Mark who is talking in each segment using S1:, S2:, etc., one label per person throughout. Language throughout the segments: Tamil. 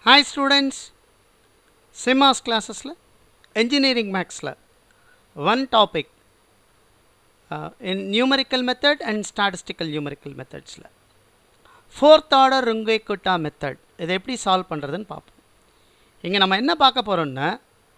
S1: ஹாய் ஸ்டூடெண்ட்ஸ் சிமாஸ் கிளாஸஸில் engineering மேக்ஸில் one topic in numerical method and statistical numerical மெத்தட்ஸில் fourth order Runge Kutta method இதை எப்படி சால்வ் பண்ணுறதுன்னு பார்ப்போம் இங்கே நம்ம என்ன பார்க்க போகிறோம்னா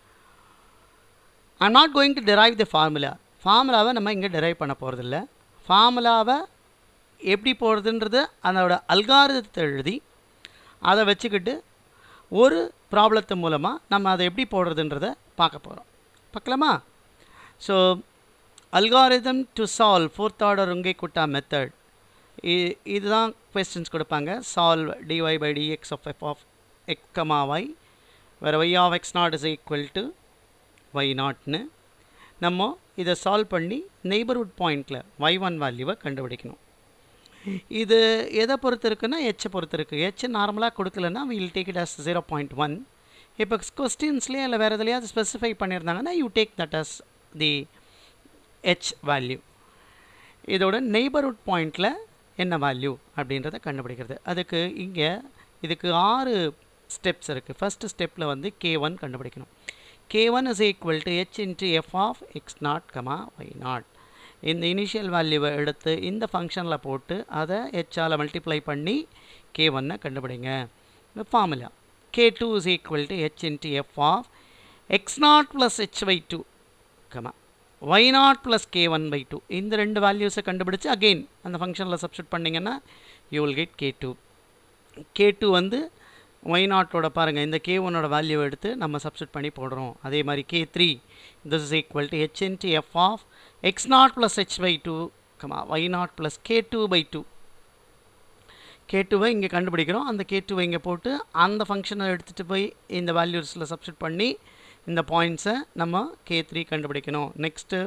S1: I'm not going to derive the formula ஃபார்முலாவை நம்ம இங்கே derive பண்ண போகிறதில்ல ஃபார்முலாவை எப்படி போடுறதுன்றது அதோட அல்காரிதத்தை எழுதி அதை வச்சுக்கிட்டு ஒரு ப்ராப்ளத்து மூலமாக நம்ம அதை எப்படி போடுறதுன்றதை பார்க்க போகிறோம் பார்க்கலாமா so algorithm to solve fourth order உங்கே குட்டா மெத்தட் இதுதான் கொஸ்டின்ஸ் கொடுப்பாங்க solve dy by dx of f of x comma y வேறு y of x naught is equal to y நாட்னு நம்ம இதை சால்வ் பண்ணி நெய்பர்ஹுட் பாயிண்டில் ஒய் ஒன் வேல்யூவை கண்டுபிடிக்கணும் இது எதை பொறுத்து இருக்குன்னா ஹெச்சை பொறுத்து இருக்குது ஹெச் நார்மலாக கொடுக்கலன்னா will take it as zero point one இப்போ கொஸ்டின்ஸ்லேயே இல்லை வேறு எதுலையாவது ஸ்பெசிஃபை பண்ணியிருந்தாங்கன்னா you take that as the H value இதோட நெய்பர்ஹுட் பாயிண்டில் என்ன வேல்யூ அப்படின்றத கண்டுபிடிக்கிறது அதுக்கு இங்கே இதுக்கு ஆறு ஸ்டெப்ஸ் இருக்குது ஃபஸ்ட்டு ஸ்டெப்பில் வந்து கே ஒன் கண்டுபிடிக்கணும் K one is equal to H into f of x naught comma y naught இந்த இனிஷியல் வேல்யூவை எடுத்து இந்த ஃபங்க்ஷனில் போட்டு அதை ஹெச்சால் மல்டிப்ளை பண்ணி கே ஒன்னை கண்டுபிடிங்க இந்த formula K two is equal to H into f of x naught plus H by two comma y naught plus K one by two இந்த ரெண்டு வேல்யூஸை கண்டுபிடிச்சு அகெயின் அந்த ஃபங்க்ஷனில் சப்ஸ்டியூட் பண்ணிங்கன்னா you will get K two K two வந்து ஒய் நாட்டோட பாருங்கள் இந்த கே ஒன்னோட வேல்யூவை எடுத்து நம்ம சப்ஸ்டியூட் பண்ணி போடுறோம் அதே மாதிரி K three this is equal to H into f of x naught plus H by two comma y naught plus K two by two K டூவை இங்கே கண்டுபிடிக்கிறோம் அந்த கே டூவை இங்கே போட்டு அந்த ஃபங்க்ஷனை எடுத்துகிட்டு போய் இந்த வேல்யூஸில் சப்ஸ்டியூட் பண்ணி இந்த பாயிண்ட்ஸை நம்ம கே த்ரீ கண்டுபிடிக்கணும் next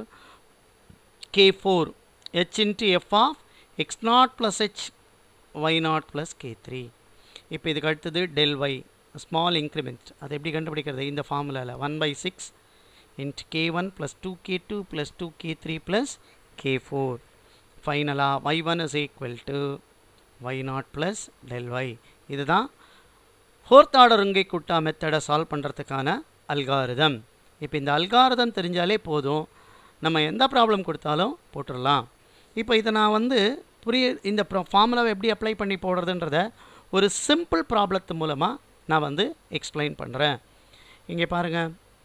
S1: K four H into f of x naught plus H y naught plus K three இப்போ இதுக்கு அடுத்தது டெல் ஒய் ஸ்மால் இன்க்ரிமெண்ட் அதை எப்படி கண்டுபிடிக்கிறது இந்த ஃபார்முலாவில் one by six into K one plus two K two plus two K three plus K four ஃபைனலாக y one is equal to y naught plus del y இதுதான் ஃபோர்த் ஆர்டர் உங்கை குட்டா மெத்தடை சால்வ் பண்ணுறதுக்கான அல்காரிதம் இப்போ இந்த அல்காரிதம் தெரிஞ்சாலே போதும் நம்ம எந்த ப்ராப்ளம் கொடுத்தாலும் போட்டுடலாம் இப்போ இதை நான் வந்து புரிய இந்த ப்ரா ஃபார்முலாவை எப்படி அப்ளை பண்ணி போடுறதுன்றத ஒரு சிம்பிள் ப்ராப்ளத்து மூலமாக நான் வந்து எக்ஸ்பிளைன் பண்ணுறேன் இங்கே பாருங்கள்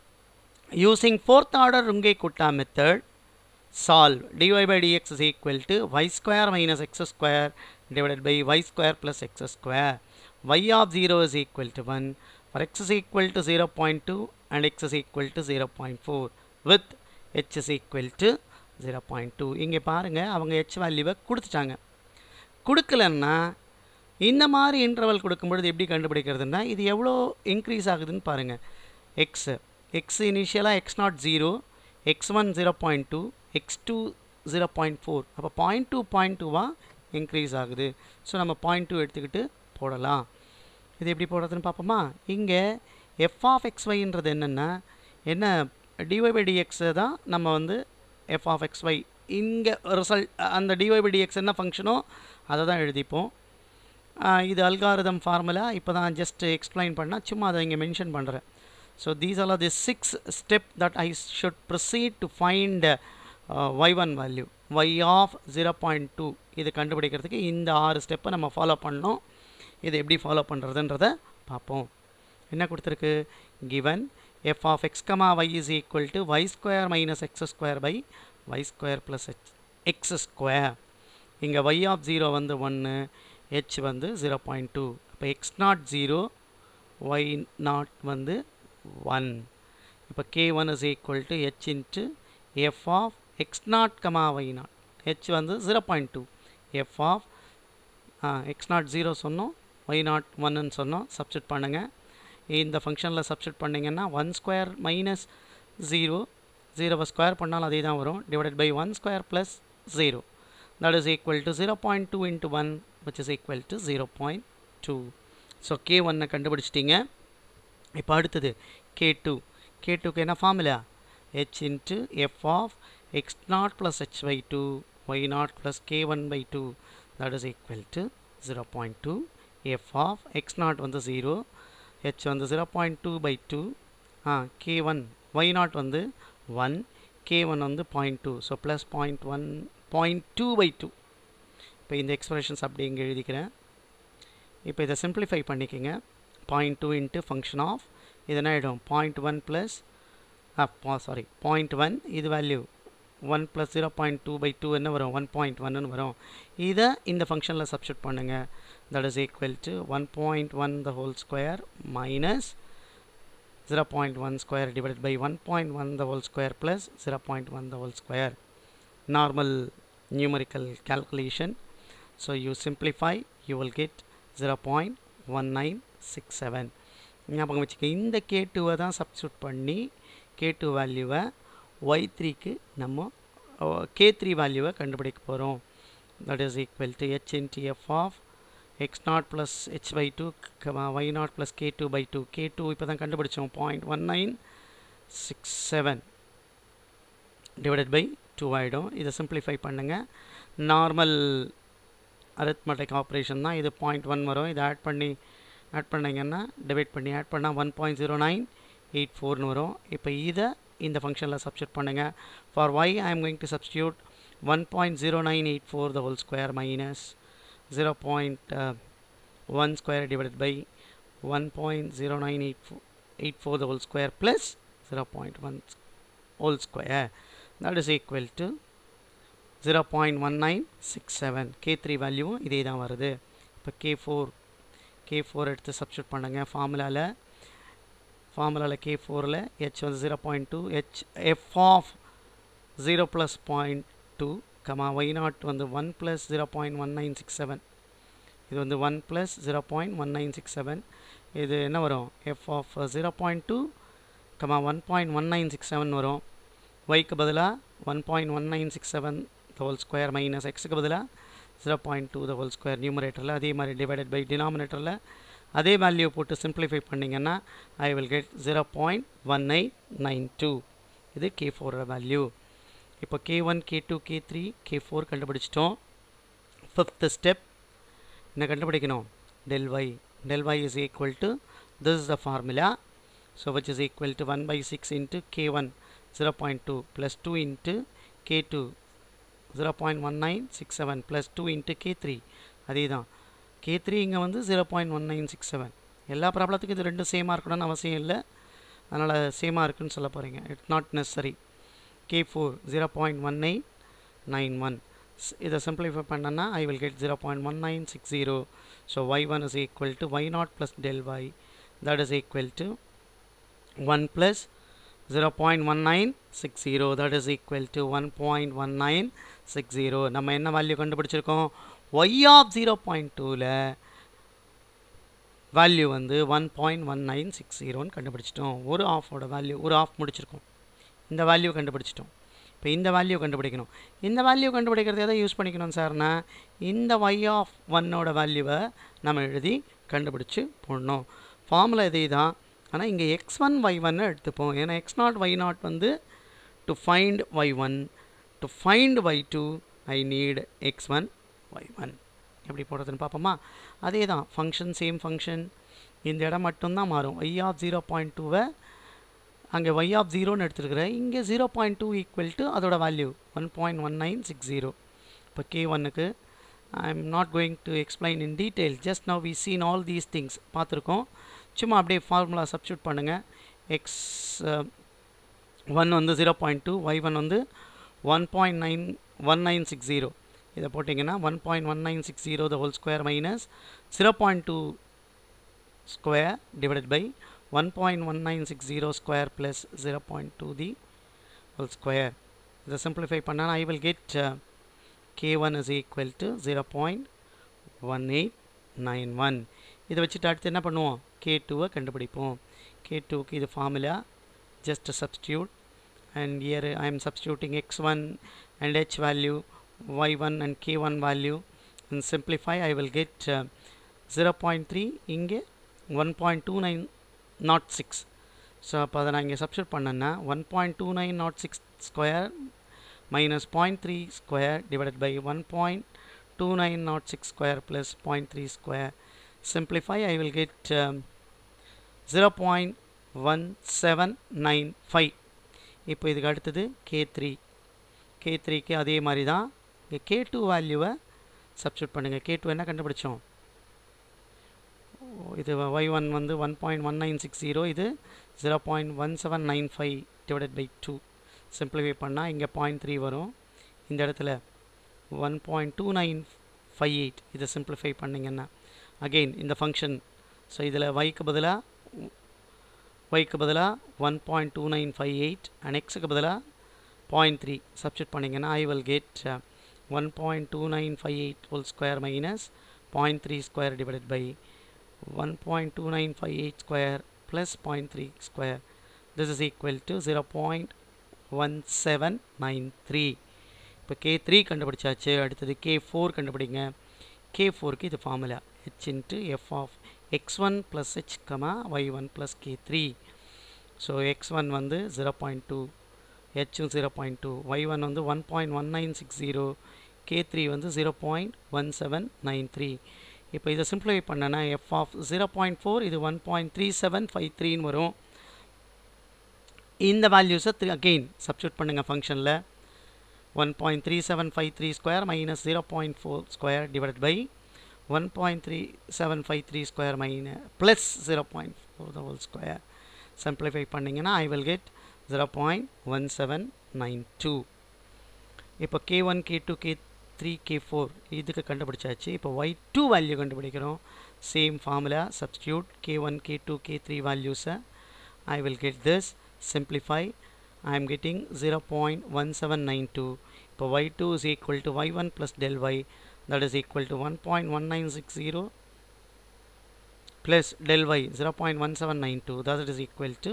S1: யூஸிங் ஃபோர்த் ஆர்டர் உங்கே Kutta method solve dy by dx is equal to y square minus x square divided by y square plus x square. y of 0 is equal to 1 for x is equal to 0.2 and x is equal to 0.4 with h is equal to 0.2 இங்கே பாருங்கள் அவங்க h வேல்யூவை கொடுத்துட்டாங்க கொடுக்கலன்னா இந்த மாதிரி இன்டர்வல் கொடுக்கும்பொழுது எப்படி கண்டுபிடிக்கிறதுனா இது எவ்வளோ இன்க்ரீஸ் ஆகுதுன்னு பாருங்கள் எக்ஸு எக்ஸ் இனிஷியலாக x naught zero x one zero point two x two zero point four அப்போ பாயிண்ட் டூ பாயிண்ட் டூவாக இன்க்ரீஸ் ஆகுது ஸோ நம்ம பாயிண்ட் டூ எடுத்துக்கிட்டு போடலாம் இது எப்படி போடுறதுன்னு பார்ப்போமா இங்கே எஃப் ஆஃப் எக்ஸ் ஒய்ன்றது என்னென்னா என்ன டிஒய் பை டிஎக்ஸை தான் நம்ம வந்து எஃப் ஆஃப் எக்ஸ் ஒய் இங்கே ரிசல்ட் அந்த டிஒய் பை டிஎக்ஸ் என்ன ஃபங்க்ஷனோ அதை தான் எழுதிப்போம் இது அல்காரிதம் ஃபார்முலா இப்போ தான் ஜஸ்ட் எக்ஸ்பிளைன் பண்ணால் சும்மா அதை இங்கே மென்ஷன் பண்ணுறேன் so these are the six step that I should proceed to find y one value y of zero point two இது கண்டுபிடிக்கிறதுக்கு இந்த ஆறு ஸ்டெப்பை நம்ம ஃபாலோ பண்ணோம் இது எப்படி ஃபாலோ பண்ணுறதுன்றத பார்ப்போம் என்ன கொடுத்துருக்கு given f of x comma y is equal to y square minus x square by y square plus x x square இங்கே ஒய் ஆஃப் ஜீரோ வந்து ஒன்று ஹெச் வந்து ஜீரோ பாயிண்ட் டூ அப்போ x naught zero y naught வந்து ஒன் இப்போ K one is equal to H into f of x naught comma y naught H வந்து zero point two f of x naught zero சொன்னோம் ஒய் நாட் ஒன்னு சொன்னோம் சப்ஸ்டியூட் பண்ணுங்கள் இந்த ஃபங்க்ஷனில் சப்ஸ்டியூட் பண்ணிங்கன்னா ஒன் ஸ்கொயர் மைனஸ் ஜீரோ ஜீரோவை ஸ்கொயர் பண்ணாலும் அதே தான் வரும் divided by one square plus zero that is equal to zero point two into one which is equal to zero point two so k ஒன்னை கண்டுபிடிச்சிட்டிங்க இப்போ அடுத்தது கே டூ கே டூக்கு என்ன formula h into f of x naught plus H by two y naught plus K one by two that is equal to zero point two f of x naught வந்து ஜீரோ ஹெச் வந்து zero point two by two ஆ கே ஒன் ஒய் நாட் வந்து ஒன் கே ஒன் வந்து point two so plus point one point two by two இப்போ இந்த எக்ஸ்பிரஷன்ஸ் அப்படி இங்கே எழுதிக்கிறேன் இப்போ இதை சிம்பிளிஃபை பண்ணிக்கோங்க point two into function of இது என்ன ஆகிடும் point one plus sorry point one இது value one plus zero point two by two என்ன வரும் ஒன் பாயிண்ட் ஒன்னு வரும் இதை இந்த ஃபங்க்ஷனில் சப்ஸ்டியூட் பண்ணுங்கள் that is equal to one point one the whole square minus zero point one square divided by one point one the whole square plus zero point one the whole square normal numerical calculation so you simplify you will get 0.1967 ஞாபகம் வச்சுக்க இந்த கே டூவை தான் சப்ஸ்டியூட் பண்ணி கே டூ வேல்யூவை ஒய் த்ரீக்கு நம்ம கே த்ரீ வேல்யூவை கண்டுபிடிக்க போகிறோம் that is equal to h into f of x naught plus H by two y naught plus K two by two K two இப்போ தான் கண்டுபிடிச்சோம் point one nine six seven divided by two ஆகிடும் இதை சிம்பிளிஃபை பண்ணுங்கள் நார்மல் அரித்மெட்டிக் ஆப்ரேஷன் தான் இது பாயிண்ட் ஒன் வரும் இதை ஆட் பண்ணி ஆட் பண்ணிங்கன்னா டிவைட் பண்ணி ஆட் பண்ணால் one point zero nine eight ஃபோர்னு வரும் இப்போ இதை இந்த ஃபங்க்ஷனில் சப்ஸ்டியூட் பண்ணுங்கள் for y I am going to substitute one point zero nine eight four the whole square minus zero point one square divided by one point zero nine eight four eight four the whole square plus zero point one whole square that is equal to 0.1967 k3 வேல்யூவும் இதே தான் வருது இப்போ k4 k4 எடுத்து சப்ஸ்டியூட் பண்ணுங்க ஃபார்முலாவில் ஃபார்முலாவில் கே ஃபோரில் ஹெச் வந்து zero point two h f of zero plus point two comma y naught வந்து one plus zero point one nine six seven இது வந்து one plus zero point one nine six seven இது என்ன வரும் f of zero point two comma one point one nine six seven வரும் ஒய்க்கு பதிலாக one point one nine six seven the whole square minus எக்ஸுக்கு பதிலாக ஜீரோ பாயிண்ட் டூ த ஹோல் ஸ்கொயர் நியூமரேட்டரில் அதே மாதிரி டிவைடட் பை டினாமினேட்டரில் அதே வேல்யூ போட்டு சிம்பிளிஃபை பண்ணிங்கன்னா I will get zero point one eight nine two இது கே ஃபோரோட வேல்யூ இப்போ K one k two K three k four கண்டுபிடிச்சிட்டோம் ஃபிஃப்த் ஸ்டெப் என்ன கண்டுபிடிக்கணும் del y del y is equal to this is the formula so which is equal to one by six into k one 0.2 plus 2 into K2 0.1967 plus 2 into K3 அதே தான் K3 இங்கே வந்து 0.1967 எல்லா ப்ராப்ளத்துக்கும் இது ரெண்டும் சேமாக இருக்கணும்னு அவசியம் இல்லை அதனால் சேமாக இருக்குன்னு சொல்ல போகிறீங்க it's not necessary k four zero point one eight nine one இதை சிம்பிளிஃபை பண்ணனா I will get zero point one nine six zero so y one is equal to y naught plus del y that is equal to one plus 0.1960 that is equal to 1.1960 நம்ம என்ன வேல்யூ கண்டுபிடிச்சிருக்கோம் y of 0.2ல வேல்யூ வந்து 1.1960 கண்டுபிடிச்சிட்டோம் ஒரு ஆஃபோட வேல்யூ ஒரு ஆஃப் முடிச்சிருக்கோம் இந்த வேல்யூ கண்டுபிடிச்சிட்டோம் இப்போ இந்த வேல்யூ கண்டுபிடிக்கணும் இந்த வேல்யூ கண்டுபிடிக்கிறது எதை யூஸ் பண்ணிக்கணும் சார்னா இந்த y ஆஃப் ஒன்னோட வேல்யூவை நம்ம எழுதி கண்டுபிடிச்சு போடணும் ஃபார்முலா இதே தான் ஆனால் இங்கே எக்ஸ் ஒன் ஒய் ஒன்னு எடுத்துப்போம் ஏன்னா எக்ஸ் நாட் ஒய் நாட் வந்து to find y one to find y two I need x one y one எப்படி போடுறதுன்னு பார்ப்போமா அதே தான் ஃபங்க்ஷன் சேம் ஃபங்க்ஷன் இந்த இடம் மட்டும்தான் மாறும் ஒய் ஆஃப் ஜீரோ பாயிண்ட் டூவை அங்கே ஒய் ஆஃப் ஜீரோன்னு எடுத்துருக்குறேன் இங்கே zero point two equal to அதோட value one point one nine six zero இப்போ கே ஒன்னுக்கு I am not going to explain in detail just now we seen all these things பார்த்துருக்கோம் சும்மா அப்படியே ஃபார்முலா சப்ஸ்டியூட் பண்ணுங்கள் எக்ஸ் ஒன் வந்து zero point two y one வந்து one point nine one nine six zero இதை போட்டிங்கன்னா one point one nine six zero the whole square minus zero point two square divided by one point one nine six zero square plus zero point two the whole square இதை சிம்பிளிஃபை பண்ணால் I will get k one is equal to zero point one eight nine one இதை வச்சுட்டு அடுத்து என்ன பண்ணுவோம் கே டூவை கண்டுபிடிப்போம் கே டூக்கு இது formula just substitute and here I am substituting x one and h value y one and k one value and simplify I will get zero point three இங்கே one point two nine naught six so அப்போ அதை நான் இங்கே சப்ஸ்டியூட் பண்ணேன்னா one point two nine naught six square minus point three square divided by one point two nine naught six square plus point three square simplify I will get um, zero point one seven nine five இப்போ இதுக்கு அடுத்தது கே த்ரீ கே த்ரீக்கு அதே மாதிரி தான் இங்கே கே டூ வேல்யூவை சப்ஸ்டியூட் பண்ணுங்கள் கே டூ என்ன கண்டுபிடிச்சோம் இது ஒய் ஒன் வந்து one point one nine six zero இது zero point one seven nine five divided by two simplify பண்ணால் இங்கே பாயிண்ட் த்ரீ வரும் இந்த இடத்துல one point two nine five eight இதை சிம்பிளிஃபை பண்ணிங்கன்னா அகெயின் இந்த ஃபங்க்ஷன் ஸோ இதில் ஒய்க்கு பதிலாக ஒய்க்கு பதிலாக one point two nine five eight and எக்ஸுக்கு பதிலாக பாயிண்ட் த்ரீ சப்ஸ்டியூட் பண்ணிங்கன்னா I will get one point two nine five eight whole square minus point three square divided by one point two nine five eight square plus point three square this is equal to zero point one seven nine three இப்போ கே த்ரீ கண்டுபிடிச்சாச்சு அடுத்தது கே ஃபோர் கண்டுபிடிங்க கே ஃபோருக்கு இது formula h into f of x one plus h comma y one plus K three so x one வந்து ஜீரோ பாயிண்ட் டூ ஹெச்சும் zero point two y one வந்து one point one nine six zero k three வந்து zero point one seven nine three இப்போ இதை சிம்பிளிஃபை பண்ணனா f of zero point four இது one point three seven five த்ரீன்னு வரும் இந்த வேல்யூஸை த்ரீ அகெயின் சப்ஸ்டியூட் பண்ணுங்கள் ஃபங்க்ஷனில் one point three seven five three square minus zero point four square divide by one point three seven five three square minus plus zero point four the whole square simplify பண்ணிங்கன்னா I will get zero point one seven nine two இப்போ K one k two K three k four இதுக்கு கண்டுபிடிச்சாச்சு இப்போ ஒய் டூ வேல்யூ கண்டுபிடிக்கிறோம் same formula substitute k one k two K three வேல்யூஸை I will get this simplify I am getting 0.1792 இப்போ y2 is equal to y1 plus del y that is equal to 1.1960 plus del y 0.1792 that is equal to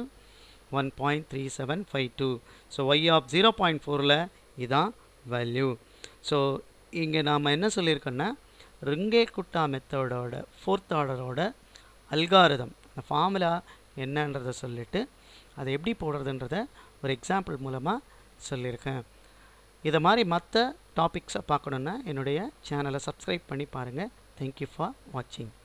S1: 1.3752 so y of 0.4ல இதான் வேல்யூ ஸோ இங்கே நாம் என்ன சொல்லியிருக்கோன்னா ரிங்கே குட்டா மெத்தடோட ஃபோர்த் ஆர்டரோட அல்காரிதம் அந்த ஃபார்முலா என்னன்றதை சொல்லிவிட்டு அதை எப்படி போடுறதுன்றத ஒரு எக்ஸாம்பிள் மூலமாக சொல்லியிருக்கேன் இதை மாதிரி மற்ற டாபிக்ஸை பார்க்கணுன்னா என்னுடைய சேனலை சப்ஸ்கிரைப் பண்ணி பாருங்கள் தேங்க்யூ ஃபார் வாட்சிங்